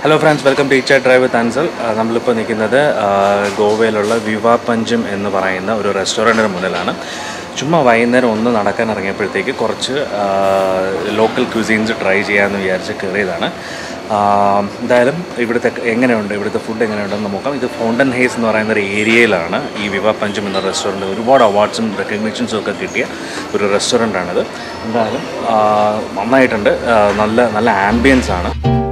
Hello friends welcome to ഇച്ച drive with Ansal നമ്മളിപ്പോൾ നിൽക്കുന്നത് ആ, ഗോവയിലുള്ള വിവാ പഞ്ചം എന്ന് പറയുന്ന ഒരു റെസ്റ്റോറൻറ്റിന് മുന്നിലാണ് ചുമ്മാ വൈകുന്നേരം ഒന്ന് നടക്കാൻ ഇറങ്ങിയപ്പോഴത്തേക്ക് കുറച്ച് ലോക്കൽ ക്യൂസീൻസ് ട്രൈ ചെയ്യാമെന്ന് വിചാരിച്ച് കയറിയതാണ് ആ, എന്തായാലും ഇവിടുത്തെ എങ്ങനെയുണ്ട് ഇവിടുത്തെ ഫുഡ് എങ്ങനെയുണ്ടെന്ന് നോക്കാം ഇത് ഫൗണ്ടൻ ഹേസ് എന്ന് പറയുന്ന ഒരു ഏരിയയിലാണ് ഈ വിവാ പഞ്ചം എന്ന റെസ്റ്റോറൻറ്റ് ഒരുപാട് അവാർഡ്സും റെക്കഗ്നീഷൻസും ഒക്കെ കിട്ടിയ ഒരു റെസ്റ്റോറൻ്റാണിത് എന്തായാലും ആ, നന്നായിട്ടുണ്ട് ആ, നല്ല നല്ല ആംബിയൻസ് ആണ്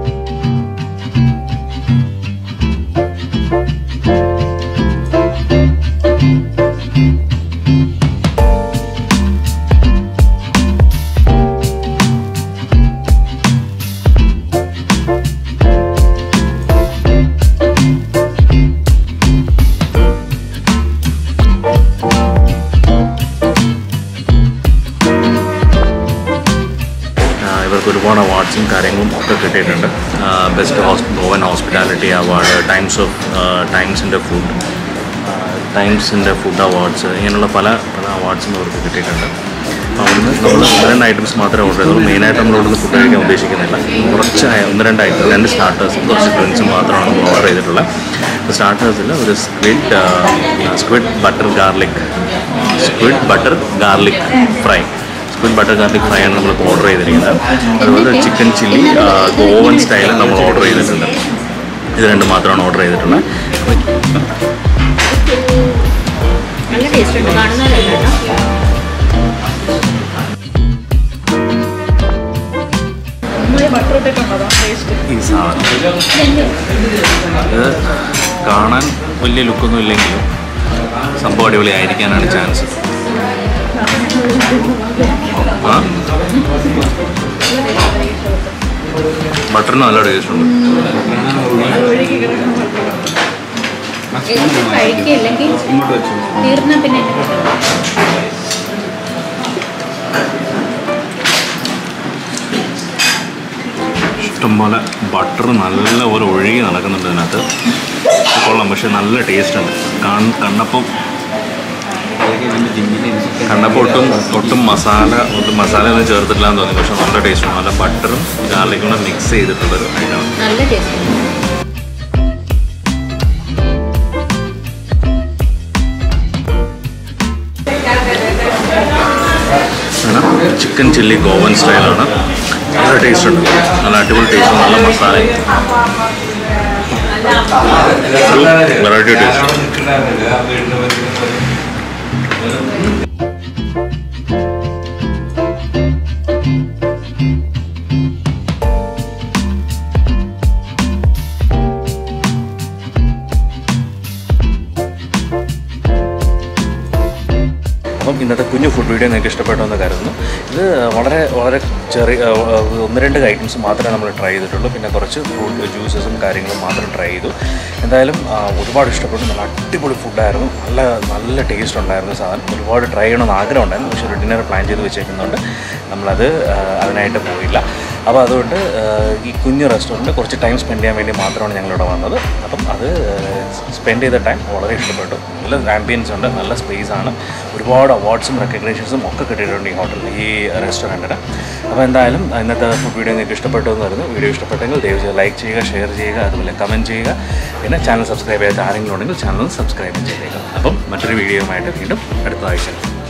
ആ, ഇവർക്ക് ഒരുപാട് അവാർഡ്സും കാര്യങ്ങളും ഒക്കെ കിട്ടിയിട്ടുണ്ട് ബെസ്റ്റ് ഹോസ്പി Goan hospitality award Times of ടൈംസിൻ്റെ ഫുഡ് ടൈംസിൻ്റെ ഫുഡ് അവാർഡ്സ് ഇങ്ങനെയുള്ള പല പല അവാർഡ്സും ഇവർക്ക് കിട്ടിയിട്ടുണ്ട് അപ്പോൾ അവിടുന്ന് നമ്മൾ ഒന്ന് രണ്ട് ഐറ്റംസ് മാത്രമേ ഓർഡർ ചെയ്തുള്ളൂ മെയിനായിട്ട് നമ്മൾ ഇവിടുന്ന് ഫുഡ് കഴിക്കാൻ ഉദ്ദേശിക്കുന്നില്ല കുറച്ച് ഐ- ഒന്ന് രണ്ട് ഐറ്റം രണ്ട് സ്റ്റാർട്ടേഴ്സും കുറച്ച് ഡ്രിങ്ക്സും മാത്രമാണ് നമ്മൾ ഓർഡർ ചെയ്തിട്ടുള്ളത് അപ്പോൾ സ്റ്റാർട്ടേഴ്സിൽ ഒരു squid squid butter garlic squid butter garlic fry squid butter garlic fry ആണ് നമ്മൾ ഓർഡർ ചെയ്തിരിക്കുന്നത് അതുപോലെ ചിക്കൻ ചില്ലി ഗോവൻ സ്റ്റൈലിൽ നമ്മൾ ഓർഡർ ചെയ്തിട്ടുണ്ട് ഇത് രണ്ട് മാത്രമാണ് ഓർഡർ ചെയ്തിട്ടുള്ളത് നല്ല ടേസ്റ്റ് ഉണ്ട് കാണുന്നതല്ല ഈ സാധനം ഇത് കാണാൻ വലിയ ലുക്കൊന്നും ഇല്ലെങ്കിലും സംഭവം അടിപൊളി ആയിരിക്കാനാണ് ചാൻസ് ആ ബട്ടറിന് നല്ല ടേസ്റ്റ് ഉണ്ട് കഴിക്കില്ലെങ്കിൽ തീർന്ന പിന്നെ എന്നെ കിട്ടും. ഇഷ്ടംപോലെ ബട്ടർ നല്ലപോലെ ഒഴുകി നടക്കുന്നുണ്ട് ഇതിനകത്ത് കൊള്ളാം പക്ഷെ നല്ല ടേസ്റ്റ് ഉണ്ട് കാണ് കണ്ടപ്പം കണ്ടപ്പോൾ ഒട്ടും ഒട്ടും മസാല ഒട്ടും മസാല ഒന്നും ചേർത്തിട്ടില്ല എന്ന് തോന്നി പക്ഷെ നല്ല ടേസ്റ്റ് ഉണ്ട് നല്ല ബട്ടറും ഗാർലിക്കും കൂടെ മിക്സ് ചെയ്തിട്ടുള്ളൊരു ഐറ്റമാണ് നല്ല ടേസ്റ്റ് ഉണ്ട് ചിക്കൻ ചില്ലി ഗോവൻ സ്റ്റൈലാണ് നല്ല ടേസ്റ്റ് ഉണ്ട് നല്ല അടിപൊളി ടേസ്റ്റ് നല്ല മസാല ഒരു വെറൈറ്റി ടേസ്റ്റ് അപ്പം ഇന്നത്തെ കുഞ്ഞു ഫുഡ് വീഡിയോ നിങ്ങൾക്ക് ഇഷ്ടപ്പെട്ടു എന്ന് കരുതുന്നു ഇത് വളരെ വളരെ ചെറിയ ഏഹ്, ഒന്ന് രണ്ട് ഐറ്റംസ് മാത്രമേ നമ്മൾ ട്രൈ ചെയ്തിട്ടുള്ളൂ പിന്നെ കുറച്ച് ഫ്രൂട്ട് ജ്യൂസസും കാര്യങ്ങളും മാത്രം ട്രൈ ചെയ്തു എന്തായാലും ആ, ഒരുപാട് ഇഷ്ടപ്പെട്ടു നല്ല അടിപൊളി ഫുഡായിരുന്നു നല്ല നല്ല ടേസ്റ്റ് ഉണ്ടായിരുന്നു സാധനം ഒരുപാട് ട്രൈ ചെയ്യണമെന്ന് ആഗ്രഹം ഉണ്ടായിരുന്നു പക്ഷേ ഒരു ഡിന്നർ പ്ലാൻ ചെയ്ത് വെച്ചേക്കുന്നുണ്ട് നമ്മളത് ആ, അതിനായിട്ട് പോയില്ല അപ്പോൾ അതുകൊണ്ട് ആ, ഈ കുഞ്ഞു റെസ്റ്റോറൻറ്റ് കുറച്ച് ടൈം സ്പെൻഡ് ചെയ്യാൻ വേണ്ടി മാത്രമാണ് ഞങ്ങളിവിടെ വന്നത് അപ്പം അത് സ്പെൻഡ് ചെയ്ത ടൈം വളരെ ഇഷ്ടപ്പെട്ടു നല്ല ആംബിയൻസ് ഉണ്ട് നല്ല സ്പേസ് ആണ് ഒരുപാട് അവാർഡ്സും റെക്കഗ്നേഷൻസും ഒക്കെ കിട്ടിയിട്ടുണ്ട് ഈ ഹോട്ടലിൽ ഈ റെസ്റ്റോറൻറ്റിന് അപ്പോൾ എന്തായാലും ഇന്നത്തെ ഫുഡ് വീഡിയോ നിങ്ങൾക്ക് ഇഷ്ടപ്പെട്ടു എന്ന് വരുന്നു വീഡിയോ ഇഷ്ടപ്പെട്ടെങ്കിൽ ദയവ് ചെയ്ത് ലൈക്ക് ചെയ്യുക ഷെയർ ചെയ്യുക അതുപോലെ കമൻറ്റ് ചെയ്യുക പിന്നെ ചാനൽ സബ്സ്ക്രൈബ് ചെയ്യാത്ത ആരെങ്കിലും ഉണ്ടെങ്കിൽ ചാനൽ സബ്സ്ക്രൈബ് ചെയ്തേക്കുക അപ്പം മറ്റൊരു വീഡിയോയുമായിട്ട് വീണ്ടും അടുത്ത ആഴ്ച